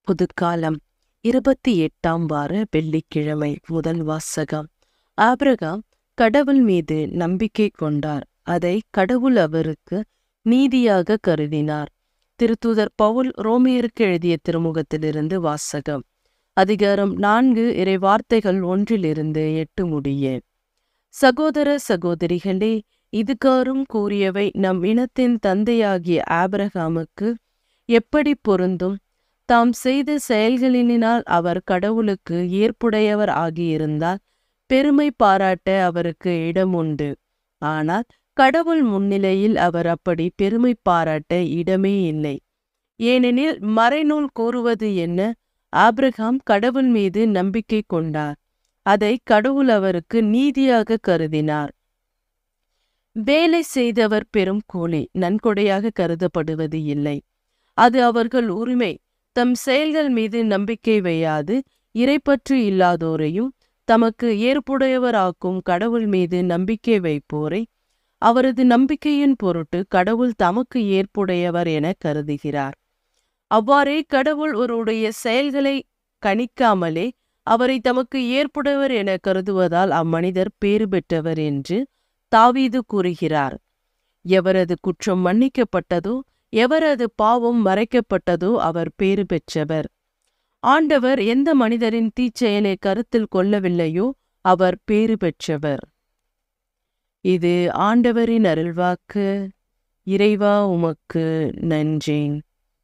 புதுக்காலம் இருபத்தி எட்டாம் வார வெள்ளிக்கிழமை முதல் வாசகம் ஆபிரகாம் கடவுள் மீது நம்பிக்கை கொண்டார் அதை கடவுள் அவருக்கு நீதியாக கருதினார் திருத்தூதர் பவுல் ரோமியருக்கு எழுதிய திருமுகத்திலிருந்து வாசகம் அதிகாரம் நான்கு இறை வார்த்தைகள் ஒன்றிலிருந்து எட்டு முடிய சகோதர சகோதரிகளே இதுகாரும் கூறியவை நம் இனத்தின் தந்தையாகிய ஆபிரகாமுக்கு எப்படி பொருந்தும் தாம் செய்த செயல்களினால் அவர் கடவுளுக்கு ஏற்புடையவர் ஆகியிருந்தால் பெருமை பாராட்ட அவருக்கு இடம் உண்டு ஆனால் கடவுள் முன்னிலையில் அவர் அப்படி பெருமை பாராட்ட இடமே இல்லை ஏனெனில் மறைநூல் கூறுவது என்ன ஆபிரகாம் கடவுள் மீது நம்பிக்கை கொண்டார் அதை கடவுள் அவருக்கு நீதியாக கருதினார் வேலை செய்தவர் பெரும் கூலி நன்கொடையாக கருதப்படுவது இல்லை அது அவர்கள் உரிமை தம் செயல்கள் மீது நம்பிக்கை வையாது இறைப்பற்று இல்லாதோரையும் தமக்கு ஏற்புடையவராக்கும் கடவுள் மீது நம்பிக்கை வைப்போரை அவரது நம்பிக்கையின் பொருட்டு கடவுள் தமக்கு ஏற்புடையவர் என கருதுகிறார் அவ்வாறே கடவுள் ஒருடைய செயல்களை கணிக்காமலே அவரை தமக்கு ஏற்புடையவர் என கருதுவதால் அம்மனிதர் பேறு பெற்றவர் என்று தாவீது கூறுகிறார் எவரது குற்றம் மன்னிக்கப்பட்டதோ எவரது பாவம் மறைக்கப்பட்டதோ அவர் பேறு பெற்றவர் ஆண்டவர் எந்த மனிதரின் தீச்செயலை கருத்தில் கொள்ளவில்லையோ அவர் பேறு பெற்றவர் இது ஆண்டவரின் அருள்வாக்கு இறைவா உமக்கு நன்றேன்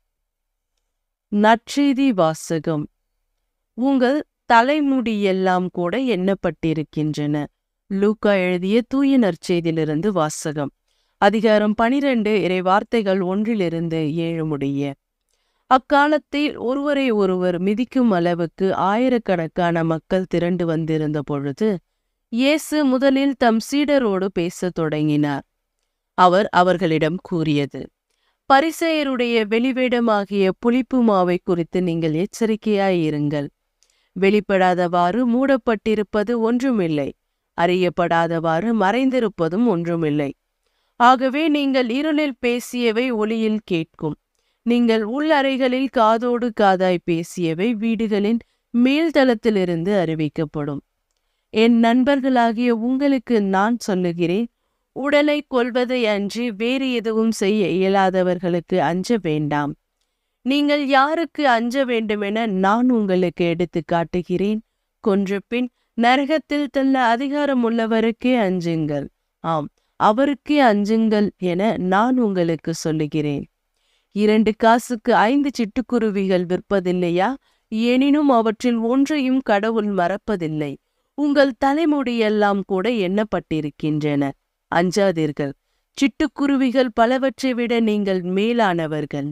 நற்செய்தி வாசகம் உங்கள் தலைமுடியெல்லாம் கூட எண்ணப்பட்டிருக்கின்றன லூக்கா எழுதிய தூய நற்செய்தியிலிருந்து வாசகம் அதிகாரம் பனிரெண்டு இறை வார்த்தைகள் ஒன்றிலிருந்து ஏழு முடிய அக்காலத்தில் ஒருவரை ஒருவர் மிதிக்கும் அளவுக்கு ஆயிரக்கணக்கான மக்கள் திரண்டு வந்திருந்த பொழுது இயேசு முதலில் தம் சீடரோடு பேசத் தொடங்கினார் அவர் அவர்களிடம் கூறியது பரிசெயருடைய வெளிவேடமாகிய புளிப்பு மாவை குறித்து நீங்கள் எச்சரிக்கையாயிருங்கள் வெளிப்படாதவாறு மூடப்பட்டிருப்பது ஒன்றுமில்லை அறியப்படாதவாறு மறைந்திருப்பதும் ஒன்றுமில்லை ஆகவே நீங்கள் இருளில் பேசியவை ஒளியில் கேட்கும் நீங்கள் உள்ளறைகளில் காதோடு காதாய் பேசியவை வீடுகளின் மேல்தளத்திலிருந்து அறிவிக்கப்படும் என் நண்பர்களாகிய உங்களுக்கு நான் சொல்லுகிறேன் உடலை கொள்வதை அன்றி வேறு எதுவும் செய்ய இயலாதவர்களுக்கு அஞ்ச வேண்டாம் நீங்கள் யாருக்கு அஞ்ச வேண்டுமென நான் உங்களுக்கு எடுத்து காட்டுகிறேன் கொன்ற பின் நரகத்தில் தள்ள அதிகாரம் உள்ளவருக்கே அஞ்சுங்கள் ஆம் அவருக்கே அஞ்சுங்கள் என நான் உங்களுக்கு சொல்லுகிறேன் இரண்டு காசுக்கு ஐந்து சிட்டுக்குருவிகள் விற்பதில்லையா எனினும் அவற்றில் ஒன்றையும் கடவுள் மறப்பதில்லை உங்கள் தலைமுடியெல்லாம் கூட எண்ணப்பட்டிருக்கின்றன அஞ்சாதீர்கள் சிட்டுக்குருவிகள் பலவற்றை விட நீங்கள் மேலானவர்கள்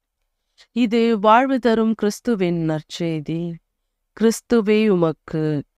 இது வாழ்வு தரும் கிறிஸ்துவின் நற்செய்தி கிறிஸ்துவே உமக்கு